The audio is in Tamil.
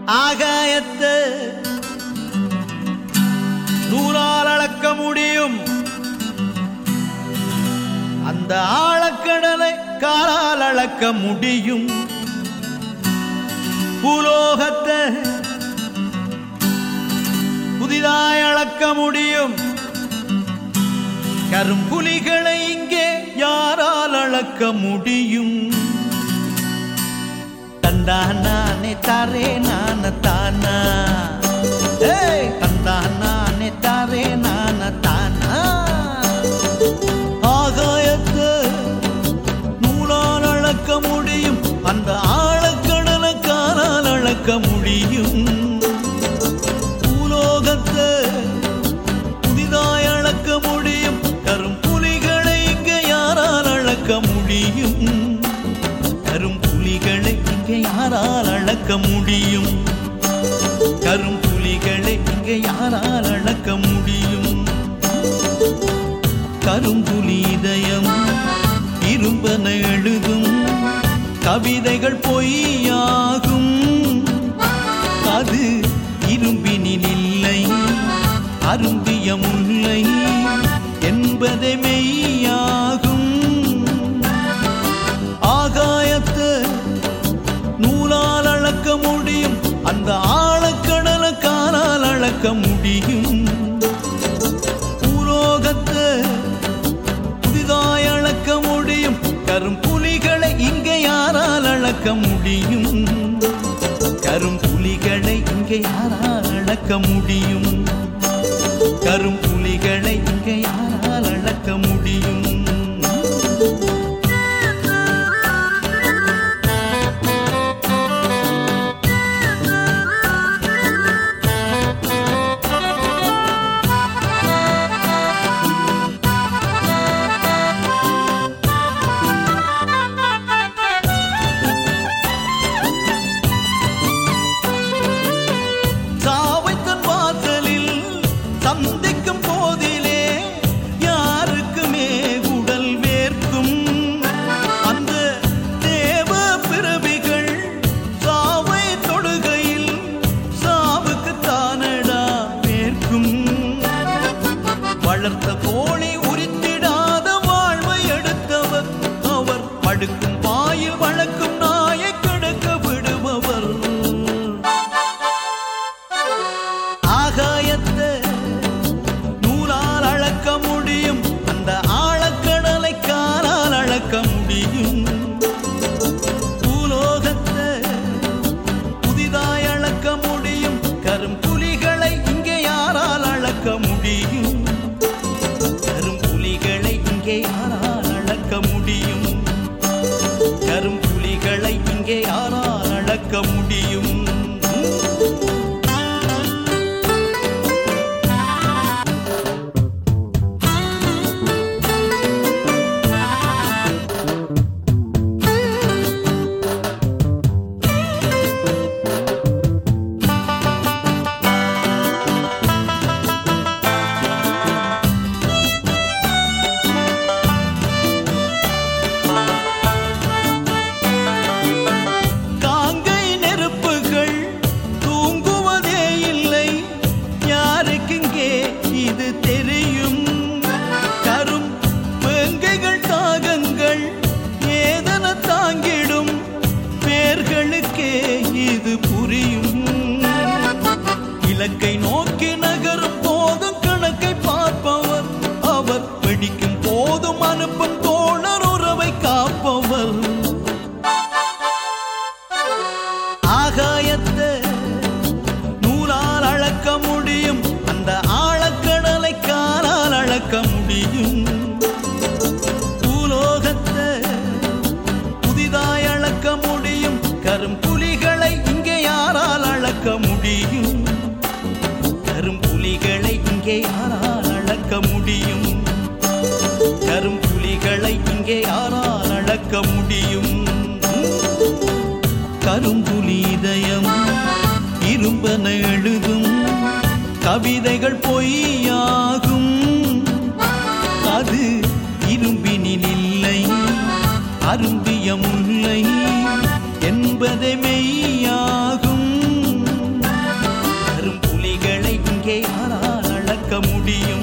ஆகாயத்தை நூலால் அளக்க முடியும் அந்த ஆழக்கடலை காலால் அளக்க முடியும் பூலோகத்தை புதிதாய் அளக்க முடியும் கரும்புலிகளை இங்கே யாரால் அளக்க முடியும் தந்தானே தாரே நான தானா ஏய் தந்தானே தாரே நான தானா ஆகாயத்தை நூலால் அளக்க முடியும் அந்த ஆழக்கடலை காலால் அளக்க முடியும் பூலோகத்தை புதிதாய் அளக்க முடியும் கரும்புலிகளை இங்க யாரால் அளக்க முடியும் கரும்புலிகளை இங்க யாரால் அளக்க முடியும் கரும்புலிகளை இங்க யாரால் அளக்க முடியும் கரும்புலி இதயம் இரும்பன எழுதும் கவிதைகள் பொய்யாகும் அது இரும்பினில் இல்லை அரும்பிய முல்லை என்பதே மெய்யாகும் ஆகாயத்தை நூலால் அளக்க முடியும் அந்த ஆழக்கடலை காலால் அளக்க முடியும் பூலோகத்தை புதிதாய் அளக்க முடியும் கரும்புலிகளை இங்கே யாரால் அளக்க முடியும் கரும்புலிகளை இங்கே யாரால் அளக்க முடியும் கரும்புலிகளை இங்கே யாரால் அளக்க முடியும் சாவைத்தன் வாசலில் சந்திக்கும் போதிலே யாருக்குமே உடல் வேர்க்கும் அந்த தேவ பிறவிகள் சாவை தொடுகையில் சாவுக்கு தானடா வேர்க்கும் வளர்த்த கோழி உரித்திடாத வாழ்வை எடுத்தவர் அவர் படுக்கும் பாயில் வளர்க்கும் நாயை கடக்க விடுபவர் ஆகாயத்தை நூலால் அளக்க முடியும் அந்த ஆழக்கடலை காலால் அளக்க முடியும் பூலோகத்தை புதிதாய் அளக்க முடியும் கரும்புலிகளை இங்கே யாரால் அளக்க முடியும் கரும்புலிகளை இங்கே யாரால் அளக்க முடியும் கரும்புலிகளை இங்கே யாரால் அளக்க முடியும் காங்கை நெருப்புகள் தூங்குவதே இல்லை யாருக்குங்கே இது தெரியும் கரும் வேங்கைகள் தாகங்கள் ஏதன தாங்கிடும் பேர்களுக்கே இது புரியும் இலக்கை நோக்கி நகரும் போதும் கணக்கை பார்ப்பவர் அவர் வெடிக்கும் போதும் அனுப்பும் தோழர் உறவை காப்பவர் ஆகாயத்தை நூலால் அளக்க முடியும் அந்த ஆழக்கடலை காலால் அளக்க முடியும் பூலோகத்தை புதிதாய் அளக்க முடியும் கரும்புலிகளை இங்கே யாரால் அளக்க முடியும் கரும்புலிகளை இங்கே யாரால் அளக்க முடியும் கரும்புலிகளை இங்கே யாரால் அளக்க முடியும் கரும்புலி இதயம் இரும்பன எழுதும் கவிதைகள் பொய்யாகும் அது இரும்பினில் இல்லை அரும்பிய முல்லை என்பதே மெய்யாகும் முடியும்